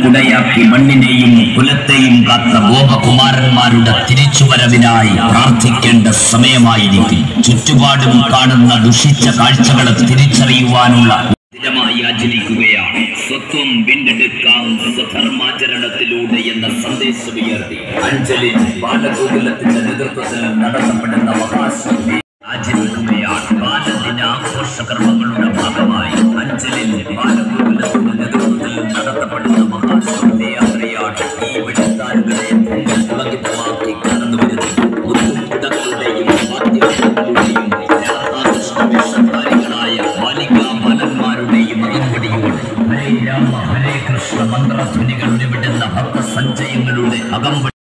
കുടയാക്കി മണ്ണിനെയും കുലത്തെയും കാത്ത ഗോപകുമാരന്മാരുടെ തിരിച്ചുവരവിനായി പ്രാർത്ഥിക്കേണ്ട സമയമായിരിക്കും ചുറ്റുപാടും കാണുന്ന ദുഷിച്ച കാഴ്ചകളെ തിരിച്ചറിയുവാനുള്ള സ്ഥിരമായി ആചരിക്കുകയാണ് സ്വത്വം വീണ്ടെടുക്കാം സ്വധർമാചരണത്തിലൂടെ എന്ന സന്ദേശമുയർത്തി അഞ്ചലിൽ ബാലഗോകുലത്തിന്റെ നേതൃത്വത്തിൽ നടത്തപ്പെടുന്ന മഹാശ്രദ്ധ ആചരിക്കുകയാണ് ബാലദിന ആഘോഷകർമ്മങ്ങളുടെ ഭാഗമായി അഞ്ചലിൽ ബാലഗോകുലത്തിന്റെ നേതൃത്വത്തിൽ നടത്തപ്പെടുന്ന മഹാശ്രദ്ധ യാത്രയാണ് ഈ വെളിത്താനുകളെ പുളകിതമാക്കി കടന്നു വരുന്നത് മുത്തുകുടകളുടെയും വാദ്യങ്ങളുടെയും രാധാകൃഷ്ണ വേഷധാരികളായ ബാലികാ ബാലന്മാരുടെയും അകമ്പടിയോട് ഹരേ രാമ ഹരേ കൃഷ്ണ മന്ത്രധ്വനികൾ ഉരുവിടുന്ന ഭക്തസഞ്ചയങ്ങളുടെ അകമ്പടി